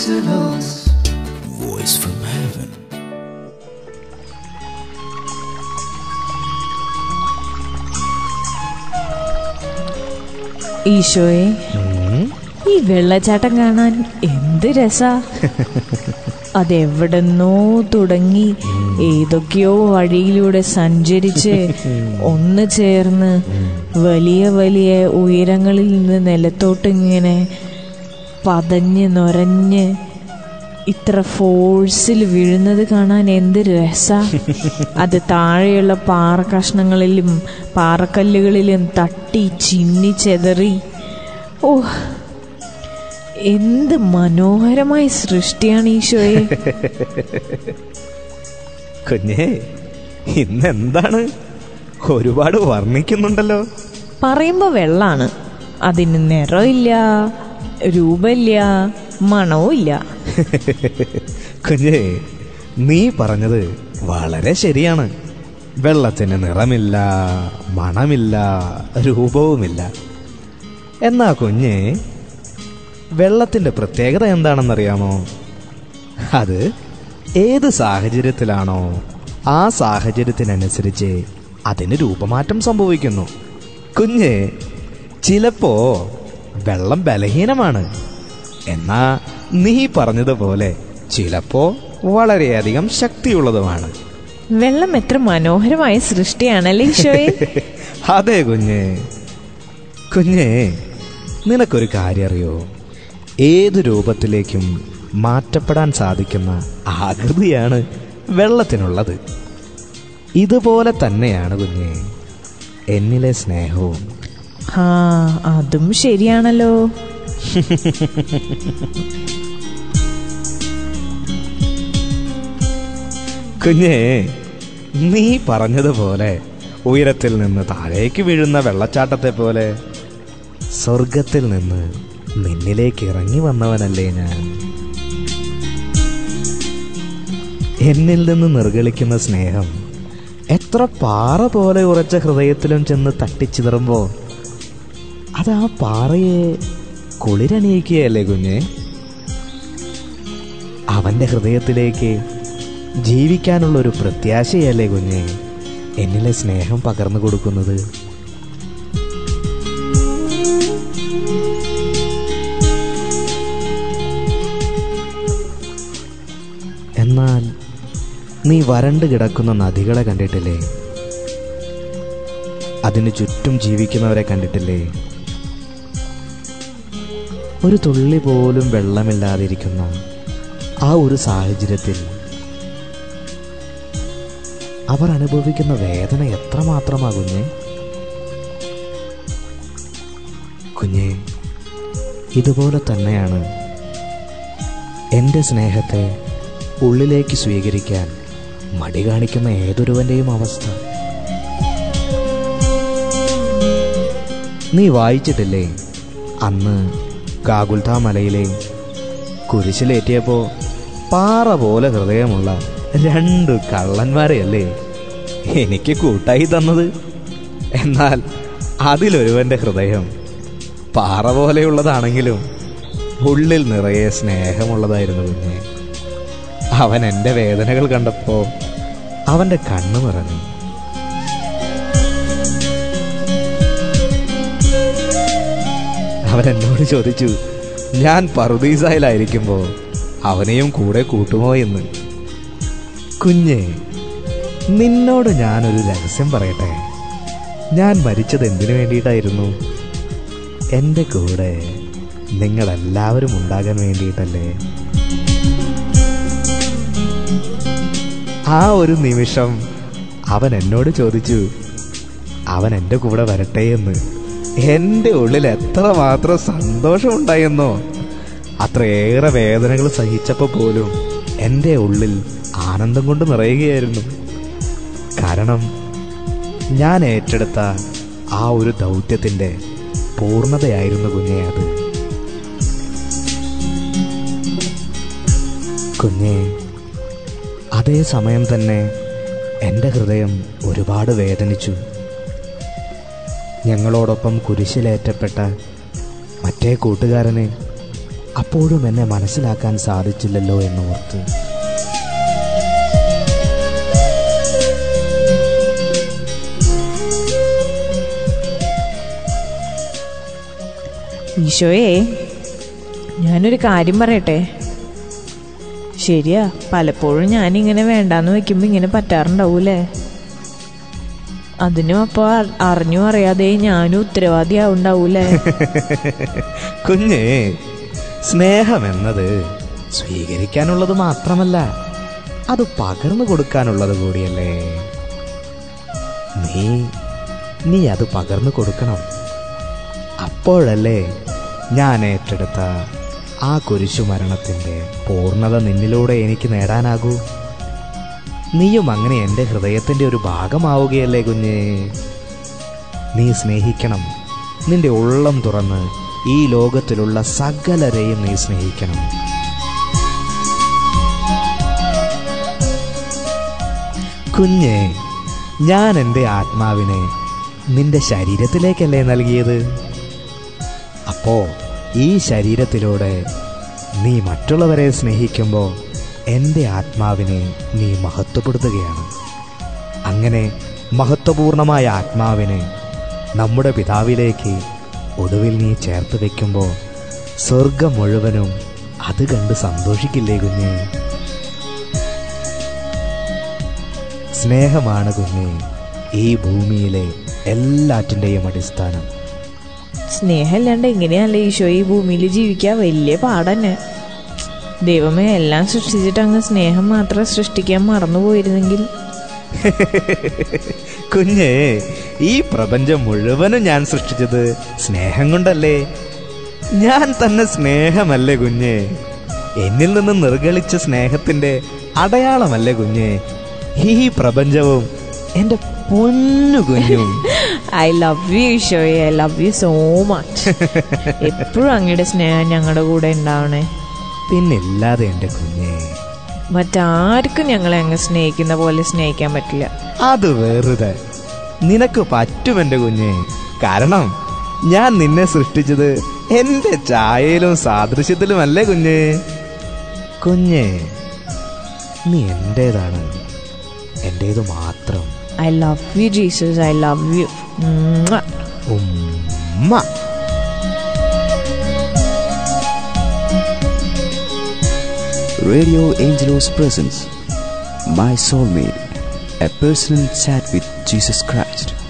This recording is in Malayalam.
Angelos. Voice from heaven. ഈശോയെ ഈ വെള്ളച്ചാട്ടം കാണാൻ എന്ത് രസാ അതെവിടെന്നോ തുടങ്ങി ഏതൊക്കെയോ വഴിയിലൂടെ സഞ്ചരിച്ച് ഒന്ന് ചേർന്ന് വലിയ വലിയ ഉയരങ്ങളിൽ നിന്ന് നിലത്തോട്ടിങ്ങനെ പതഞ്ഞ് നൊരഞ്ഞ് ഇത്ര ഫോഴ്സിൽ വീഴുന്നത് കാണാൻ എന്ത് രസ അത് താഴെയുള്ള പാറ കഷ്ണങ്ങളിലും പാറക്കല്ലുകളിലും തട്ടി ചിന്നി ചെതറി ഓ എന്ത് മനോഹരമായ സൃഷ്ടിയാണ് ഈശോയെ കുഞ്ഞേ ഇന്ന് എന്താണ് ഒരുപാട് വർണ്ണിക്കുന്നുണ്ടല്ലോ പറയുമ്പോ വെള്ളാണ് അതിന് നിറമില്ല രൂപമില്ല മണവും ഇല്ല കുഞ്ഞേ നീ പറഞ്ഞത് വളരെ ശരിയാണ് വെള്ളത്തിന് നിറമില്ല മണമില്ല രൂപവുമില്ല എന്നാ കുഞ്ഞേ വെള്ളത്തിന്റെ പ്രത്യേകത എന്താണെന്നറിയാമോ അത് ഏത് സാഹചര്യത്തിലാണോ ആ സാഹചര്യത്തിനനുസരിച്ച് അതിന് രൂപമാറ്റം സംഭവിക്കുന്നു കുഞ്ഞ് ചിലപ്പോ വെള്ളം ബലഹീനമാണ് എന്നാ നീ പറഞ്ഞതുപോലെ ചിലപ്പോ വളരെയധികം ശക്തിയുള്ളതുമാണ് വെള്ളം എത്ര മനോഹരമായ സൃഷ്ടിയാണല്ലേ ഈശോയെ അതെ കുഞ്ഞേ കുഞ്ഞേ നിനക്കൊരു കാര്യം അറിയോ ഏത് രൂപത്തിലേക്കും മാറ്റപ്പെടാൻ സാധിക്കുന്ന ആകൃതിയാണ് വെള്ളത്തിനുള്ളത് ഇതുപോലെ തന്നെയാണ് കുഞ്ഞേ എന്നിലെ സ്നേഹവും ആ അതും ശരിയാണല്ലോ കുഞ്ഞേ നീ പറഞ്ഞതുപോലെ ഉയരത്തിൽ നിന്ന് താഴേക്ക് വീഴുന്ന വെള്ളച്ചാട്ടത്തെ പോലെ സ്വർഗത്തിൽ നിന്ന് നിന്നിലേക്ക് ഇറങ്ങി വന്നവനല്ലേ ഞാൻ എന്നിൽ നിന്ന് നിർഗളിക്കുന്ന സ്നേഹം എത്ര പാറ പോലെ ഉറച്ച ഹൃദയത്തിലും ചെന്ന് തട്ടിച്ചിതറുമ്പോ അത് ആ പാറയെ കുളിരണിയിക്കുകയല്ലേ കുഞ്ഞേ അവന്റെ ഹൃദയത്തിലേക്ക് ജീവിക്കാനുള്ള ഒരു പ്രത്യാശയല്ലേ കുഞ്ഞെ എന്നിലെ സ്നേഹം പകർന്നു കൊടുക്കുന്നത് എന്നാൽ നീ വരണ്ട് കിടക്കുന്ന നദികളെ കണ്ടിട്ടില്ലേ അതിന് ചുറ്റും ജീവിക്കുന്നവരെ കണ്ടിട്ടില്ലേ ഒരു തുള്ളി പോലും വെള്ളമില്ലാതിരിക്കുന്ന ആ ഒരു സാഹചര്യത്തിൽ അവർ അനുഭവിക്കുന്ന വേദന എത്രമാത്രമാ കുഞ്ഞെ കുഞ്ഞെ ഇതുപോലെ തന്നെയാണ് എൻ്റെ സ്നേഹത്തെ ഉള്ളിലേക്ക് സ്വീകരിക്കാൻ മടി കാണിക്കുന്ന ഏതൊരുവൻ്റെയും അവസ്ഥ നീ വായിച്ചിട്ടില്ലേ അന്ന് കാകുൽത്ത മലയിലെ കുരിശിലേറ്റിയപ്പോ പാറ പോലെ ഹൃദയമുള്ള രണ്ട് കള്ളന്മാരെയല്ലേ എനിക്ക് കൂട്ടായി തന്നത് എന്നാൽ അതിലൊരുവന്റെ ഹൃദയം പാറ പോലെയുള്ളതാണെങ്കിലും ഉള്ളിൽ നിറയെ സ്നേഹമുള്ളതായിരുന്നു കുഞ്ഞെ അവൻ എൻ്റെ വേദനകൾ കണ്ടപ്പോ അവന്റെ കണ്ണു നിറഞ്ഞു അവൻ എന്നോട് ചോദിച്ചു ഞാൻ പറുദീസായിലായിരിക്കുമ്പോ അവനെയും കൂടെ കൂട്ടുമോ എന്ന് കുഞ്ഞെ നിന്നോട് ഞാനൊരു രഹസ്യം പറയട്ടെ ഞാൻ മരിച്ചത് എന്തിനു വേണ്ടിയിട്ടായിരുന്നു എൻ്റെ കൂടെ നിങ്ങളെല്ലാവരും ഉണ്ടാകാൻ വേണ്ടിയിട്ടല്ലേ ആ ഒരു നിമിഷം അവൻ എന്നോട് ചോദിച്ചു അവൻ എൻ്റെ കൂടെ വരട്ടെ എന്ന് എൻ്റെ ഉള്ളിൽ എത്രമാത്രം സന്തോഷമുണ്ടായെന്നോ അത്രയേറെ വേദനകൾ സഹിച്ചപ്പോൾ പോലും എൻ്റെ ഉള്ളിൽ ആനന്ദം കൊണ്ട് നിറയുകയായിരുന്നു കാരണം ഞാൻ ഏറ്റെടുത്ത ആ ഒരു ദൗത്യത്തിൻ്റെ പൂർണ്ണതയായിരുന്നു കുഞ്ഞെ അത് കുഞ്ഞെ അതേ സമയം തന്നെ എൻ്റെ ഹൃദയം ഒരുപാട് വേദനിച്ചു ഞങ്ങളോടൊപ്പം കുരിശിലേറ്റപ്പെട്ട മറ്റേ കൂട്ടുകാരനെ അപ്പോഴും എന്നെ മനസ്സിലാക്കാൻ സാധിച്ചില്ലല്ലോ എന്നോർത്ത് ഈശോയെ ഞാനൊരു കാര്യം പറയട്ടെ ശരിയാ പലപ്പോഴും ഞാനിങ്ങനെ വേണ്ടാന്ന് വെക്കുമ്പോ ഇങ്ങനെ പറ്റാറുണ്ടാവൂലേ അതിനും അപ്പൊ അ- അറിഞ്ഞു അറിയാതെ ഞാനും ഉത്തരവാദിയാവുണ്ടാവൂലേ കുഞ്ഞേ സ്നേഹമെന്നത് സ്വീകരിക്കാനുള്ളത് മാത്രമല്ല അത് പകർന്നു കൊടുക്കാനുള്ളത് കൂടിയല്ലേ നീ നീ അത് പകർന്നു കൊടുക്കണം അപ്പോഴല്ലേ ഞാൻ ഏറ്റെടുത്ത ആ കുരിശുമരണത്തിൻ്റെ പൂർണ്ണത നിന്നിലൂടെ എനിക്ക് നേടാനാകൂ നീയും അങ്ങനെ എൻ്റെ ഹൃദയത്തിൻ്റെ ഒരു ഭാഗമാവുകയല്ലേ കുഞ്ഞേ നീ സ്നേഹിക്കണം നിന്റെ ഉള്ളം തുറന്ന് ഈ ലോകത്തിലുള്ള സകലരെയും നീ സ്നേഹിക്കണം കുഞ്ഞെ ഞാൻ എൻ്റെ ആത്മാവിനെ നിന്റെ ശരീരത്തിലേക്കല്ലേ നൽകിയത് അപ്പോ ഈ ശരീരത്തിലൂടെ നീ മറ്റുള്ളവരെ സ്നേഹിക്കുമ്പോൾ എൻ്റെ ആത്മാവിനെ നീ മഹത്വപ്പെടുത്തുകയാണ് അങ്ങനെ മഹത്വപൂർണമായ ആത്മാവിനെ നമ്മുടെ പിതാവിലേക്ക് ഒടുവിൽ നീ ചേർത്ത് വെക്കുമ്പോൾ സ്വർഗം മുഴുവനും അത് കണ്ട് സന്തോഷിക്കില്ലേ കുഞ്ഞേ സ്നേഹമാണ് കുഞ്ഞേ ഈ ഭൂമിയിലെ എല്ലാറ്റിൻ്റെയും അടിസ്ഥാനം സ്നേഹമില്ലാണ്ട് എങ്ങനെയല്ലേ ഈശോ ഈ ഭൂമിയിൽ ജീവിക്കാൻ വലിയ പാടന്നെ ദൈവമേ എല്ലാം സൃഷ്ടിച്ചിട്ട് അങ്ങ് സ്നേഹം മാത്രം സൃഷ്ടിക്കാൻ മറന്നുപോയിരുന്നെങ്കിൽ കുഞ്ഞേ ഈ പ്രപഞ്ചം മുഴുവനും ഞാൻ സൃഷ്ടിച്ചത് സ്നേഹം കൊണ്ടല്ലേ ഞാൻ തന്നെ സ്നേഹമല്ലേ കുഞ്ഞേ എന്നിൽ നിന്ന് നിർഗളിച്ച സ്നേഹത്തിന്റെ അടയാളമല്ലേ കുഞ്ഞേ ഈ പ്രപഞ്ചവും എന്റെ പൊന്നു കുഞ്ഞും ഐ ലവ് യു ഈശോയെ I love you so much എപ്പോഴും അങ്ങയുടെ സ്നേഹം ഞങ്ങളുടെ കൂടെ ഉണ്ടാവണേ പിന്നില്ലാതെ എന്റെ കുഞ്ഞേ മറ്റാർക്കും ഞങ്ങളെ അങ്ങ് സ്നേഹിക്കുന്ന പോലെ സ്നേഹിക്കാൻ പറ്റില്ല അത് വെറുതെ നിനക്ക് പറ്റുമെന്റെ കുഞ്ഞെ കാരണം ഞാൻ നിന്നെ സൃഷ്ടിച്ചത് എന്റെ ചായയിലും സാദൃശ്യത്തിലുമല്ലേ കുഞ്ഞെ കുഞ്ഞെ നീ എന്റേതാണ് എന്റേത് മാത്രം I love you Jesus I love you ഉമ്മ Radio Angelos presents My Soulmate, a personal chat with Jesus Christ.